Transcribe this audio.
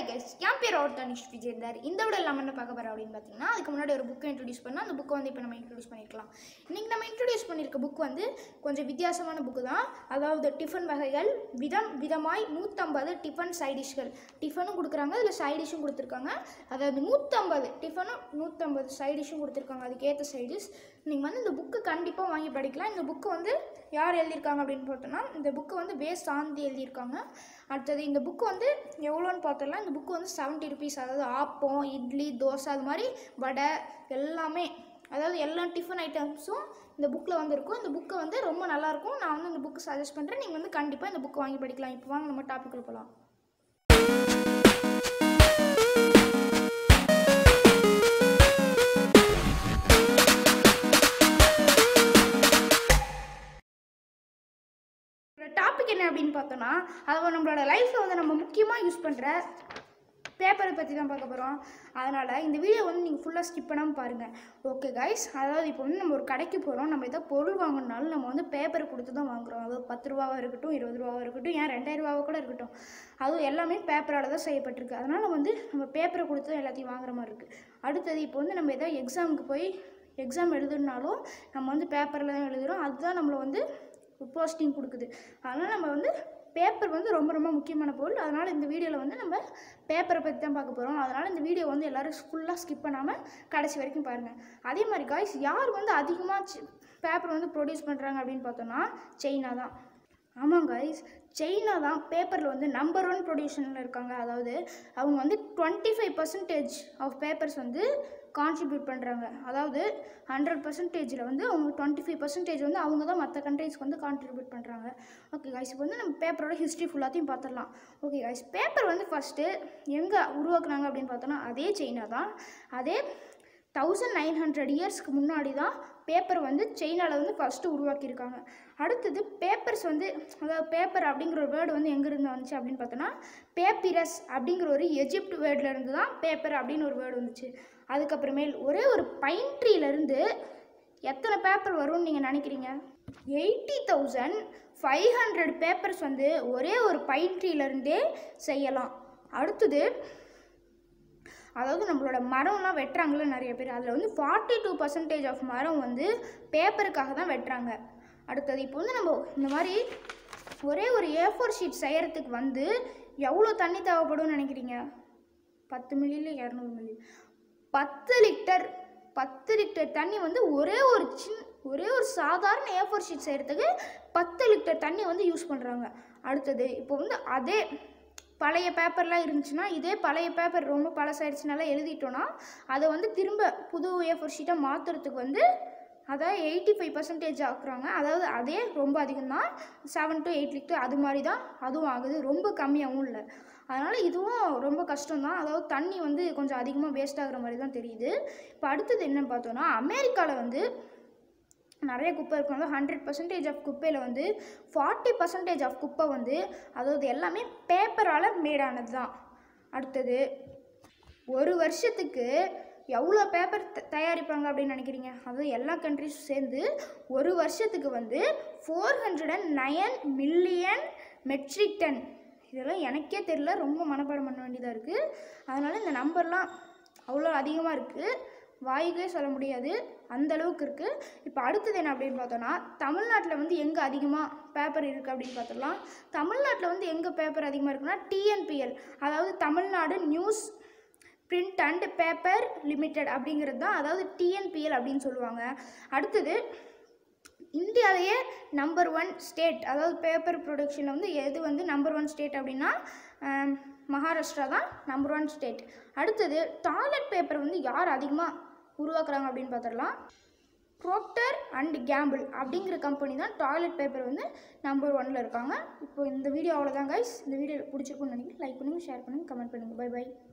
guys என் பேர் அவர் தனிஷ் விஜயந்தார் இந்த விட நம்ம என்ன பார்க்க போகிறோம் அப்படின்னு பார்த்தீங்கன்னா அதுக்கு முன்னாடி ஒரு புக்கை இன்ட்ரடியூஸ் பண்ணால் அந்த புக்கை வந்து இப்போ நம்ம இன்ட்ரடியூஸ் பண்ணியிருக்கலாம் இன்றைக்கி நம்ம இன்ட்ரடியூஸ் பண்ணியிருக்க புக் வந்து கொஞ்சம் வித்தியாசமான புக்கு தான் அதாவது டிஃபன் வகைகள் விதம் விதமாய் நூற்றம்பது டிஃபன் சைடிஷ்கள் டிஃபனும் கொடுக்குறாங்க அதில் சைடிஷும் கொடுத்துருக்காங்க அதாவது நூற்றம்பது டிஃபனும் நூற்றம்பது சைடிஷும் கொடுத்துருக்காங்க அதுக்கேற்ற சைடிஷ் நீங்கள் வந்து இந்த புக்கு கண்டிப்பாக வாங்கி படிக்கலாம் இந்த புக்கு வந்து யார் எழுதியிருக்காங்க அப்படின்னு பார்த்தோன்னா இந்த புக்கு வந்து வே சாந்தி எழுதியிருக்காங்க அடுத்தது இந்த புக்கு வந்து எவ்வளோன்னு பார்த்தோம்னா இந்த புக்கு வந்து செவன்ட்டி ருபீஸ் அதாவது ஆப்பம் இட்லி தோசை அது மாதிரி வடை எல்லாமே அதாவது எல்லா டிஃபன் ஐட்டம்ஸும் இந்த புக்கில் வந்து இருக்கும் இந்த புக்கு வந்து ரொம்ப நல்லாயிருக்கும் நான் வந்து இந்த புக்கு சஜஸ்ட் பண்ணுறேன் நீங்கள் வந்து கண்டிப்பாக இந்த புக்கு வாங்கி படிக்கலாம் இப்போ வாங்க நம்ம டாபிக் போகலாம் டாபிக் என்ன அப்படின்னு பார்த்தோன்னா அது நம்மளோட லைஃப்பில் வந்து நம்ம முக்கியமாக யூஸ் பண்ணுற பேப்பரை பற்றி தான் பார்க்க போகிறோம் அதனால் இந்த வீடியோ வந்து நீங்கள் ஃபுல்லாக ஸ்கிப் பண்ணாமல் பாருங்கள் ஓகே கைஸ் அதாவது இப்போ வந்து நம்ம ஒரு கடைக்கு போகிறோம் நம்ம எதாவது பொருள் வாங்கணுனாலும் நம்ம வந்து பேப்பரை கொடுத்து தான் வாங்குறோம் அதாவது பத்து ரூபாவாக இருக்கட்டும் இருபது ரூபாவாக இருக்கட்டும் ஏன் ரெண்டாயிரம் ரூபாவாக கூட இருக்கட்டும் அதுவும் எல்லாமே பேப்பரால் தான் செய்யப்பட்டிருக்கு அதனால் வந்து நம்ம பேப்பரை கொடுத்து தான் எல்லாத்தையும் வாங்குற மாதிரி இருக்குது அடுத்தது இப்போ வந்து நம்ம எதாவது எக்ஸாமுக்கு போய் எக்ஸாம் எழுதுனாலும் நம்ம வந்து பேப்பரில் தான் எழுதுகிறோம் அதுதான் நம்மளை வந்து போஸ்டிங் கொடுக்குது அதனால் நம்ம வந்து பேப்பர் வந்து ரொம்ப ரொம்ப முக்கியமான பொருள் அதனால் இந்த வீடியோவில் வந்து நம்ம பேப்பரை பற்றி தான் பார்க்க போகிறோம் அதனால் இந்த வீடியோ வந்து எல்லோரும் ஃபுல்லாக ஸ்கிப் பண்ணாமல் கடைசி வரைக்கும் பாருங்கள் அதே மாதிரி காய்ஸ் யார் வந்து அதிகமாக பேப்பர் வந்து ப்ரொடியூஸ் பண்ணுறாங்க அப்படின்னு பார்த்தோன்னா சைனா தான் ஆமாம் காய்ஸ் சைனா தான் பேப்பரில் வந்து நம்பர் ஒன் ப்ரொடியூஷனில் இருக்காங்க அதாவது அவங்க வந்து twenty five percentage of papers வந்து கான்ட்ரிபியூட் பண்ணுறாங்க அதாவது ஹண்ட்ரட் பர்சன்டேஜில் வந்து அவங்க டுவெண்ட்டி ஃபைவ் பர்சன்டேஜ் வந்து அவங்க தான் மற்ற கண்ட்ரீஸ்க்கு வந்து கான்ட்ரிபியூட் பண்ணுறாங்க ஓகே கைஸ் இப்போ வந்து நம்ம பேப்பரோட ஹிஸ்ட்ரி ஃபுல்லாத்தையும் பார்த்துடலாம் ஓகே கைஸ் பேப்பர் வந்து ஃபஸ்ட்டு எங்கே உருவாக்குனாங்க அப்படின்னு பார்த்தோன்னா அதே சைனா தான் அதே தௌசண்ட் நைன் ஹண்ட்ரட் இயர்ஸ்க்கு முன்னாடி தான் பேப்பர் வந்து சைனாவில் வந்து ஃபஸ்ட்டு உருவாக்கியிருக்காங்க அடுத்தது பேப்பர்ஸ் வந்து அதாவது பேப்பர் அப்படிங்கிற ஒரு வேர்டு வந்து எங்கேருந்து வந்துச்சு அப்படின்னு பார்த்தோன்னா பேப்பிரஸ் அப்படிங்கிற ஒரு எஜிப்ட் வேர்ட்லேருந்து தான் பேப்பர் அப்படின்னு ஒரு வேர்டு வந்துச்சு அதுக்கப்புறமேல் ஒரே ஒரு பைன் ட்ரீலேருந்து எத்தனை பேப்பர் வரும்னு நீங்கள் நினைக்கிறீங்க eighty thousand five hundred papers வந்து ஒரே ஒரு பைன் ட்ரீலேருந்தே செய்யலாம் அடுத்தது அதாவது நம்மளோட மரம்லாம் வெட்டுறாங்களே நிறைய பேர் அதில் வந்து ஃபார்ட்டி டூ பர்சன்டேஜ் ஆஃப் மரம் வந்து பேப்பருக்காக தான் வெட்டுறாங்க அடுத்தது இப்போ வந்து நம்ம இந்த மாதிரி ஒரே ஒரு ஏ ஃபோர் ஷீட் செய்கிறதுக்கு வந்து எவ்வளோ தண்ணி தேவைப்படும்னு நினைக்கிறீங்க பத்து மில்லியில் இரநூறு மில்லி பத்து லிட்டர் பத்து லிட்டர் தண்ணி வந்து ஒரே ஒரு சின் ஒரே ஒரு சாதாரண ஏ ஃபோர் ஷீட் செய்கிறதுக்கு பத்து லிட்டர் தண்ணி வந்து யூஸ் பண்ணுறாங்க அடுத்தது இப்போ வந்து அதே பழைய பேப்பர்லாம் இருந்துச்சுன்னா இதே பழைய பேப்பர் ரொம்ப பழசாயிடுச்சுனால எழுதிட்டோன்னா அதை வந்து திரும்ப புது ஏ ஃபோர் ஷீட்டாக மாற்றுறதுக்கு வந்து அதாவது எயிட்டி ஃபைவ் பர்சன்டேஜ் ஆக்குறாங்க அதாவது அதே ரொம்ப அதிகம் தான் செவன் டு எயிட் லிட்டர் அது மாதிரி தான் அதுவும் ஆகுது ரொம்ப கம்மியாகவும் இல்லை அதனால் இதுவும் ரொம்ப கஷ்டம் தான் அதாவது தண்ணி வந்து கொஞ்சம் அதிகமாக வேஸ்ட் ஆகுற மாதிரி தான் தெரியுது இப்போ அடுத்தது என்னன்னு பார்த்தோன்னா அமெரிக்காவில் வந்து நிறைய குப்பை இருக்கும் அதாவது ஹண்ட்ரட் பர்சன்டேஜ் ஆஃப் குப்பையில் வந்து ஃபார்ட்டி பர்சன்டேஜ் ஆஃப் குப்பை வந்து அதாவது எல்லாமே பேப்பரால் மேடானது தான் அடுத்தது ஒரு வருஷத்துக்கு எவ்வளோ பேப்பர் த தயாரிப்பாங்க அப்படின்னு நினைக்கிறீங்க அதாவது எல்லா கண்ட்ரிஸும் சேர்ந்து ஒரு வருஷத்துக்கு வந்து four hundred and nine million metric ton இதெல்லாம் எனக்கே தெரில ரொம்ப மனப்பாடம் பண்ண வேண்டியதாக இருக்குது அதனால் இந்த நம்பர்லாம் அவ்வளோ அதிகமாக இருக்குது வாய்க்கே சொல்ல முடியாது அந்த அளவுக்கு இருக்குது இப்போ அடுத்தது என்ன அப்படின்னு பார்த்தோன்னா தமிழ்நாட்டில் வந்து எங்கே அதிகமாக பேப்பர் இருக்குது அப்படின்னு பார்த்துடலாம் தமிழ்நாட்டில் வந்து எங்கே பேப்பர் அதிகமாக இருக்குன்னா டிஎன்பிஎல் அதாவது Tamil Nadu news print and paper limited அப்படிங்கிறது தான் அதாவது டிஎன்பிஎல் அப்படின்னு சொல்லுவாங்க அடுத்தது இந்தியாவிலேயே நம்பர் ஒன் ஸ்டேட் அதாவது பேப்பர் ப்ரொடக்ஷனில் வந்து எது வந்து நம்பர் ஒன் ஸ்டேட் அப்படின்னா ஆம், மகாராஷ்டிரா தான் நம்பர் ஒன் ஸ்டேட் அடுத்தது டாய்லெட் பேப்பர் வந்து யார் அதிகமாக உருவாக்குறாங்க அப்படின்னு பார்த்துடலாம் ப்ரோக்டர் அண்ட் கேம்பிள் அப்படிங்கிற கம்பெனி தான் டாய்லெட் பேப்பர் வந்து நம்பர் ஒன்ல இருக்காங்க இப்போ இந்த வீடியோ அவ்வளோதான் கைஸ் இந்த வீடியோ பிடிச்சிருக்குன்னு நினைக்கிறேன் லைக் பண்ணுங்கள் ஷேர் பண்ணுங்கள் கமெண்ட் பண்ணுங்கள் பை பை